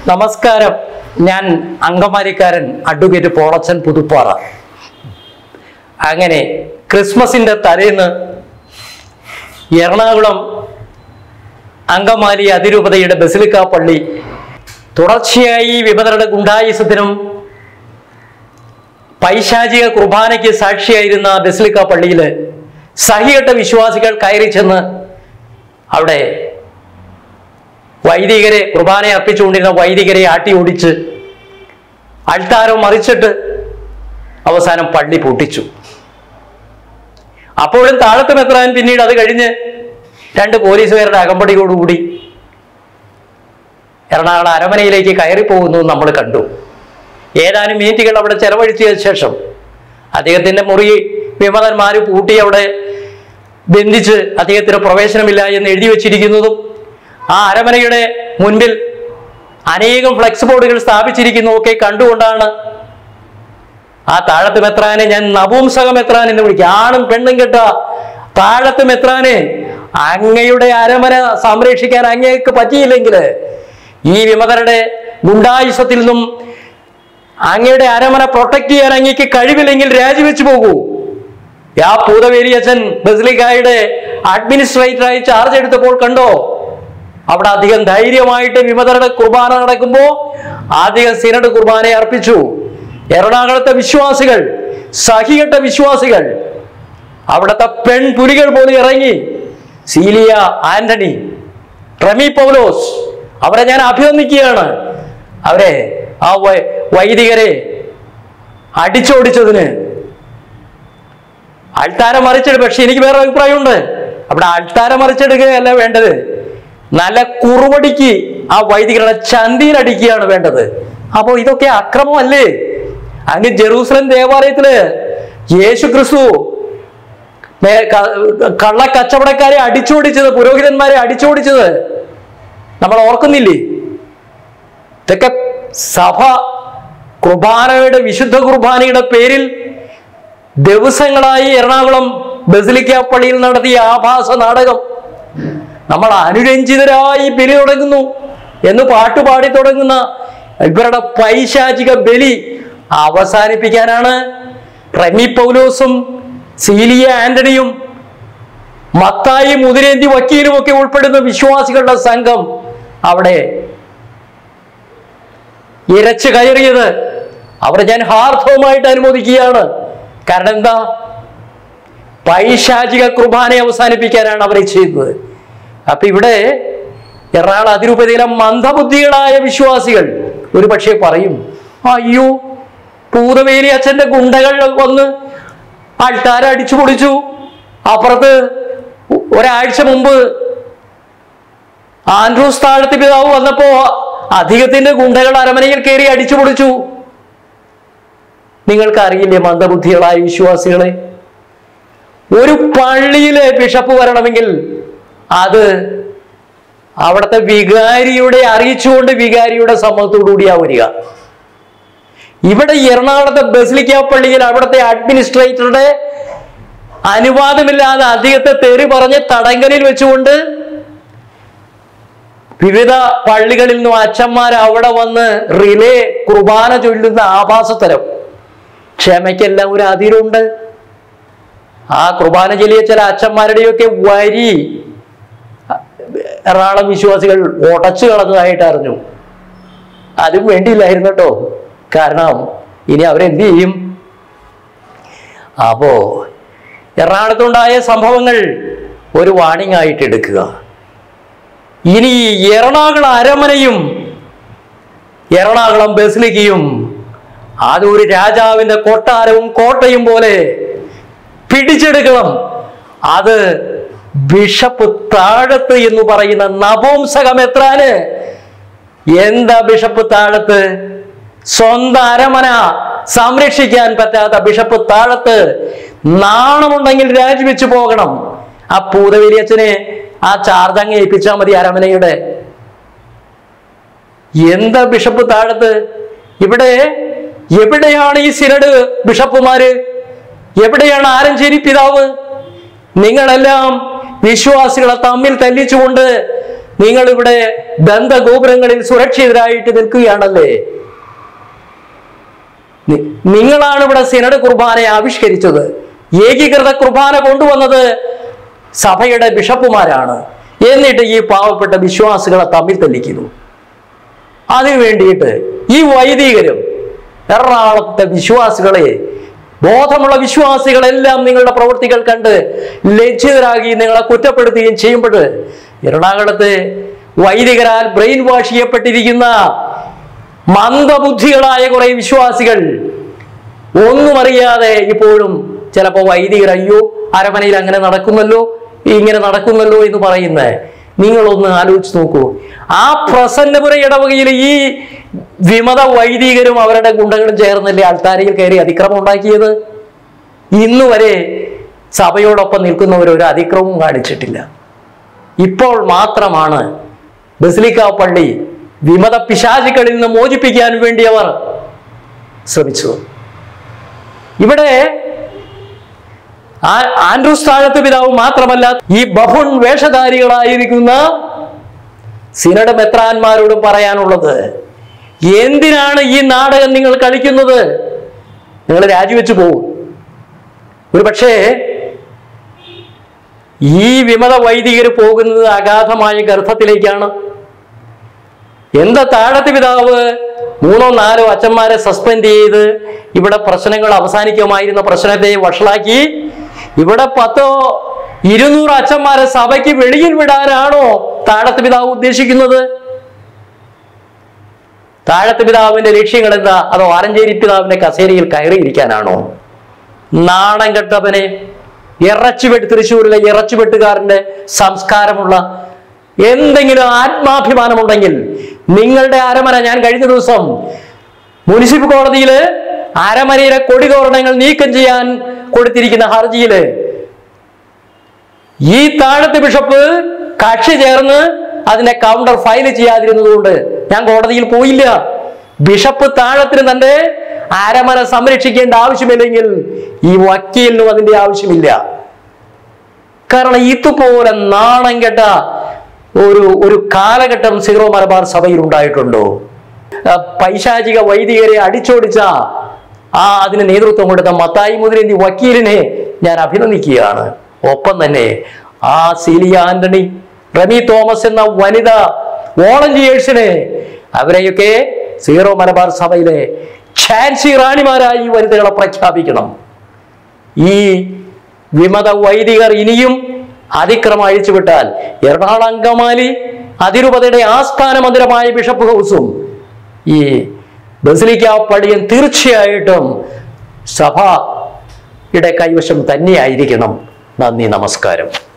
നമസ്കാരം ഞാൻ അങ്കമാലിക്കാരൻ അഡ്വക്കേറ്റ് പോളച്ചൻ പുതുപ്പാറ അങ്ങനെ ക്രിസ്മസിന്റെ തലേന്ന് എറണാകുളം അങ്കമാലി അതിരൂപതയുടെ ബസിലിക്ക പള്ളി തുടർച്ചയായി വിമതരുടെ ഗുണ്ടായുസത്തിനും പൈശാചിക കുർബാനയ്ക്ക് സാക്ഷിയായിരുന്ന ബസിലിക്ക പള്ളിയിൽ സഹികെട്ട വിശ്വാസികൾ കയറി ചെന്ന് അവിടെ വൈദികരെ കുർബാന അർപ്പിച്ചുകൊണ്ടിരുന്ന വൈദികരെ ആട്ടി ഓടിച്ച് അൾത്താരം മറിച്ചിട്ട് അവസാനം പള്ളി പൊട്ടിച്ചു അപ്പോഴും താഴത്ത് മെത്രാൻ പിന്നീട് അത് കഴിഞ്ഞ് രണ്ട് പോലീസുകാരുടെ അകമ്പടിയോടുകൂടി എറണാകുളം അരമനയിലേക്ക് കയറിപ്പോകുന്നു നമ്മൾ കണ്ടു ഏതാനും മിനിറ്റുകൾ അവിടെ ചെലവഴിച്ചതിന് ശേഷം അദ്ദേഹത്തിന്റെ മുറി വിമതന്മാർ പൂട്ടി അവിടെ ബന്ധിച്ച് അദ്ദേഹത്തിന് പ്രവേശനമില്ല എന്ന് എഴുതി വച്ചിരിക്കുന്നതും ആ അരമനയുടെ മുൻപിൽ അനേകം ഫ്ലെക്സ് ബോർഡുകൾ സ്ഥാപിച്ചിരിക്കുന്നതും ഒക്കെ കണ്ടുകൊണ്ടാണ് ആ താഴത്ത് മെത്രാനെ ഞാൻ നപുംസക മെത്രാൻ എന്ന് വിളിക്കുക ആണും പെണ്ണും കെട്ട താഴത്ത് മെത്രാനെ അങ്ങയുടെ അരമന സംരക്ഷിക്കാൻ അങ്ങേക്ക് പറ്റിയില്ലെങ്കിൽ ഈ വിമതരുടെ ഗുണ്ടായുസത്തിൽ നിന്നും അങ്ങയുടെ അരമന പ്രൊട്ടക്ട് ചെയ്യാൻ അങ്ങേക്ക് കഴിവില്ലെങ്കിൽ രാജിവെച്ചു പോകൂ ആ പൂതവേരി അച്ഛൻ ബസിലിക്കായുടെ അഡ്മിനിസ്ട്രേറ്ററായി ചാർജ് എടുത്തപ്പോൾ കണ്ടോ അവിടെ അധികം ധൈര്യമായിട്ട് വിമതരുടെ കുർബാന നടക്കുമ്പോ അധികം സിനഡ് കുർബാന അർപ്പിച്ചു എറണാകുളത്തെ വിശ്വാസികൾ സഹികെട്ട വിശ്വാസികൾ അവിടുത്തെ പെൺപുലികൾ പോലും ഇറങ്ങി സീലിയ ആന്റണി റമി പൗലോസ് അവരെ ഞാൻ അഭിനന്ദിക്കുകയാണ് അവരെ ആ വൈ- വൈദികരെ അടിച്ചോടിച്ചതിന് അൾത്താരം മറിച്ചെടുക്കും പക്ഷെ എനിക്ക് വേറെ അഭിപ്രായമുണ്ട് അവിടെ അൾത്താരം മറിച്ചെടുക്കുകയല്ല വേണ്ടത് നല്ല കുറുവടിക്ക് ആ വൈദികരുടെ ചന്തിയിൽ അടിക്കുകയാണ് വേണ്ടത് അപ്പോൾ ഇതൊക്കെ അക്രമമല്ലേ അങ്ങ് ജെറൂസലം ദേവാലയത്തില് യേശു ക്രിസ്തു മേ- ക- കള്ള കച്ചവടക്കാരെ അടിച്ചോടിച്ചത് പുരോഹിതന്മാരെ അടിച്ചോടിച്ചത് നമ്മൾ ഓർക്കുന്നില്ലേ ഇതൊക്കെ സഭ കുർബാനയുടെ വിശുദ്ധ കുർബാനയുടെ പേരിൽ ദിവസങ്ങളായി എറണാകുളം ബസിലിക്ക പള്ളിയിൽ നടത്തിയ ആഭാസ നാടകം നമ്മൾ അനുരഞ്ജിതരായി ബലി തുടങ്ങുന്നു എന്ന് പാട്ടുപാടി തുടങ്ങുന്ന ഇവരുടെ പൈശാചിക ബലി അവസാനിപ്പിക്കാനാണ് റമി പൗലോസും സീലിയ ആന്റണിയും മത്തായി മുതിരേന്തി വക്കീലും ഒക്കെ ഉൾപ്പെടുന്ന വിശ്വാസികളുടെ സംഘം അവിടെ ഇരച്ചു കയറിയത് അവരെ ഞാൻ ഹാർദവമായിട്ട് അനുമോദിക്കുകയാണ് കാരണം എന്താ പൈശാചിക കുർബാന അവസാനിപ്പിക്കാനാണ് അവരെ ചെയ്തത് അപ്പൊ ഇവിടെ എറണാകുളം അതിരൂപതയിലെ മന്ദബുദ്ധികളായ വിശ്വാസികൾ ഒരു പക്ഷേ പറയും അയ്യോ പൂതവേലി അച്ഛന്റെ ഗുണ്ടകൾ വന്ന് ആൾക്കാരെ അടിച്ചു പൊളിച്ചു അപ്പുറത്ത് ഒരാഴ്ച മുമ്പ് ആൻഡ്രൂസ് താഴത്ത് പിതാവ് വന്നപ്പോ അധികത്തിന്റെ ഗുണ്ടകൾ അരമനയിൽ കയറി അടിച്ചു പൊളിച്ചു നിങ്ങൾക്ക് അറിയില്ലേ മന്ദബുദ്ധികളായ വിശ്വാസികളെ ഒരു പള്ളിയിലെ ബിഷപ്പ് വരണമെങ്കിൽ അത് അവിടുത്തെ വികാരിയുടെ അറിയിച്ചുകൊണ്ട് വികാരിയുടെ സമ്മതത്തോടുകൂടിയാ വരിക ഇവിടെ എറണാകുളത്തെ ബസിലിക്ക പള്ളിയിൽ അവിടുത്തെ അഡ്മിനിസ്ട്രേറ്ററുടെ അനുവാദമില്ലാതെ അദ്ദേഹത്തെ തെറി പറഞ്ഞ് തടങ്കലിൽ വെച്ചുകൊണ്ട് വിവിധ പള്ളികളിൽ നിന്നും അച്ഛന്മാർ അവിടെ വന്ന് റിലേ കുർബാന ചൊല്ലുന്ന ആഭാസത്തരം ക്ഷമയ്ക്കെല്ലാം ഒരു അതിരുണ്ട് ആ കുർബാന ചൊല്ലിയ ചില അച്ഛന്മാരുടെയൊക്കെ വരി എറണാകുളം വിശ്വാസികൾ ഉടച്ചു കളഞ്ഞതായിട്ട് അറിഞ്ഞു അതും വേണ്ടിയില്ലായിരുന്നു കേട്ടോ കാരണം ഇനി അവരെന്ത് ചെയ്യും അപ്പോ എറണാകുളത്തുണ്ടായ സംഭവങ്ങൾ ഒരു വാണിംഗ് ആയിട്ട് എടുക്കുക ഇനി ഈ എറണാകുളം അരമനയും എറണാകുളം ബസിലിക്കയും അതൊരു രാജാവിന്റെ കൊട്ടാരവും കോട്ടയും പോലെ പിടിച്ചെടുക്കണം അത് ബിഷപ്പ് താഴത്ത് എന്ന് പറയുന്ന നപുംസകം എത്രാന് എന്താ ബിഷപ്പ് താഴത്ത് സ്വന്തം അരമന സംരക്ഷിക്കാൻ പറ്റാത്ത ബിഷപ്പ് താഴത്ത് നാണമുണ്ടെങ്കിൽ രാജിവെച്ചു പോകണം ആ പൂതവേലിയച്ഛനെ ആ ചാർജ് അങ്ങ് ഏൽപ്പിച്ചാൽ മതി അരമനയുടെ എന്താ ബിഷപ്പ് താഴത്ത് ഇവിടെ എവിടെയാണ് ഈ സിനഡ് ബിഷപ്പുമാര് എവിടെയാണ് ആരഞ്ചേരി പിതാവ് നിങ്ങളെല്ലാം വിശ്വാസികളെ തമ്മിൽ തല്ലിച്ചുകൊണ്ട് നിങ്ങൾ ഇവിടെ ബന്ധഗോപുരങ്ങളിൽ സുരക്ഷിതരായിട്ട് നിൽക്കുകയാണല്ലേ നി- നിങ്ങളാണ് ഇവിടെ സിനഡ് കുർബാനയെ ആവിഷ്കരിച്ചത് ഏകീകൃത കുർബാന കൊണ്ടുവന്നത് സഭയുടെ ബിഷപ്പുമാരാണ് എന്നിട്ട് ഈ പാവപ്പെട്ട വിശ്വാസികളെ തമ്മിൽ തല്ലിക്കുന്നു അതിനു വേണ്ടിയിട്ട് ഈ വൈദികരും എറണാകുളത്തെ വിശ്വാസികളെ ബോധമുള്ള വിശ്വാസികളെല്ലാം നിങ്ങളുടെ പ്രവൃത്തികൾ കണ്ട് ലജ്ജിതരാകി നിങ്ങളെ കുറ്റപ്പെടുത്തുകയും ചെയ്യുമ്പോൾ എറണാകുളത്ത് വൈദികരാൽ ബ്രെയിൻ വാഷ് ചെയ്യപ്പെട്ടിരിക്കുന്ന മന്ദബുദ്ധികളായ കുറെ വിശ്വാസികൾ ഒന്നും അറിയാതെ ഇപ്പോഴും ചിലപ്പോൾ വൈദികർ അയ്യോ അരമനയിൽ അങ്ങനെ നടക്കുന്നല്ലോ ഇങ്ങനെ നടക്കുന്നല്ലോ എന്ന് പറയുന്നത് നിങ്ങളൊന്ന് ആലോചിച്ച് നോക്കൂ ആ പ്രസന്നപുര ഇടവകയിൽ ഈ വിമത വൈദികരും അവരുടെ ഗുണ്ടകളും ചേർന്നല്ലേ അൾത്താരയിൽ കയറി അതിക്രമം ഉണ്ടാക്കിയത് ഇന്ന് വരെ സഭയോടൊപ്പം നിൽക്കുന്നവർ ഒരു അതിക്രമവും കാണിച്ചിട്ടില്ല ഇപ്പോൾ മാത്രമാണ് ബസിലിക്ക പള്ളി വിമത പിശാചുക്കളിൽ നിന്ന് മോചിപ്പിക്കാൻ വേണ്ടി അവർ ശ്രമിച്ചു ഇവിടെ ആ- ആൻഡ്രൂസ് താഴത്ത് പിതാവ് മാത്രമല്ല ഈ ബഹുൺ വേഷധാരികളായിരിക്കുന്ന സിനഡ് മെത്രാന്മാരോട് പറയാനുള്ളത് എന്തിനാണ് ഈ നാടകം നിങ്ങൾ കളിക്കുന്നത് നിങ്ങൾ രാജിവെച്ചു പോകും ഒരു പക്ഷേ ഈ വിമത വൈദികർ പോകുന്നത് അഗാധമായ ഗർഭത്തിലേക്കാണ് എന്താ താഴത്ത് പിതാവ് മൂന്നോ നാലോ അച്ഛന്മാരെ സസ്പെൻഡ് ചെയ്ത് ഇവിടെ പ്രശ്നങ്ങൾ അവസാനിക്കുമായിരുന്ന പ്രശ്നത്തെ വഷളാക്കി ഇവിടെ പത്തോ ഇരുന്നൂറ് അച്ഛന്മാരെ സഭയ്ക്ക് വെളിയിൽ വിടാനാണോ താഴത്ത് പിതാവ് ഉദ്ദേശിക്കുന്നത് താഴത്ത് പിതാവിന്റെ ലക്ഷ്യങ്ങൾ എന്താ അതോ ആരഞ്ചേരി പിതാവിന്റെ കസേരയിൽ കയറിയിരിക്കാനാണോ നാണം കെട്ടവനെ ഇറച്ചുവെട്ട് തൃശ്ശൂരിലെ ഇറച്ചുവെട്ടുകാരന്റെ സംസ്കാരമുള്ള എന്തെങ്കിലും ആത്മാഭിമാനമുണ്ടെങ്കിൽ നിങ്ങളുടെ അരമന ഞാൻ കഴിഞ്ഞ ദിവസം മുനിസിപ്പൽ കോടതിയിൽ അരമനയിലെ കൊടിതോരണങ്ങൾ നീക്കം ചെയ്യാൻ കൊടുത്തിരിക്കുന്ന ഹർജിയില് ഈ താഴത്ത് ബിഷപ്പ് കക്ഷി ചേർന്ന് അതിന്റെ കൗണ്ടർ ഫയൽ ചെയ്യാതിരുന്നതുകൊണ്ട് ഞാൻ കോടതിയിൽ പോയില്ല ബിഷപ്പ് താഴത്തിന് തന്റെ അരമന സംരക്ഷിക്കേണ്ട ആവശ്യമില്ലെങ്കിൽ ഈ വക്കീലിനും അതിന്റെ ആവശ്യമില്ല കാരണം ഇതുപോലെ നാണം കെട്ട ഒരു ഒരു കാലഘട്ടം സീറോ മലബാർ സഭയിൽ ഉണ്ടായിട്ടുണ്ടോ ആ, പൈശാചിക വൈദികരെ അടിച്ചോടിച്ച ആ അതിന് നേതൃത്വം കൊടുത്ത മത്തായി മുതലേന്തി വക്കീലിനെ ഞാൻ അഭിനന്ദിക്കുകയാണ് ഒപ്പം തന്നെ ആ സീലിയ ആന്റണി റമി തോമസ് എന്ന വനിത വോളണ്ടിയേഴ്സിനെ അവരെയൊക്കെ സീറോ മലബാർ സഭയിലെ ഝാൻസി റാണിമാരായി ഈ വനിതകളെ പ്രഖ്യാപിക്കണം ഈ വിമത വൈദികർ ഇനിയും അതിക്രമം അഴിച്ചുവിട്ടാൽ എറണാകുളം അങ്കമാലി അതിരൂപതയുടെ ആസ്ഥാന മന്ദിരമായ ബിഷപ്പ് ഹൗസും ഈ ബസിലിക്ക പള്ളിയും തീർച്ചയായിട്ടും സഭയുടെ കൈവശം തന്നെയായിരിക്കണം നന്ദി നമസ്കാരം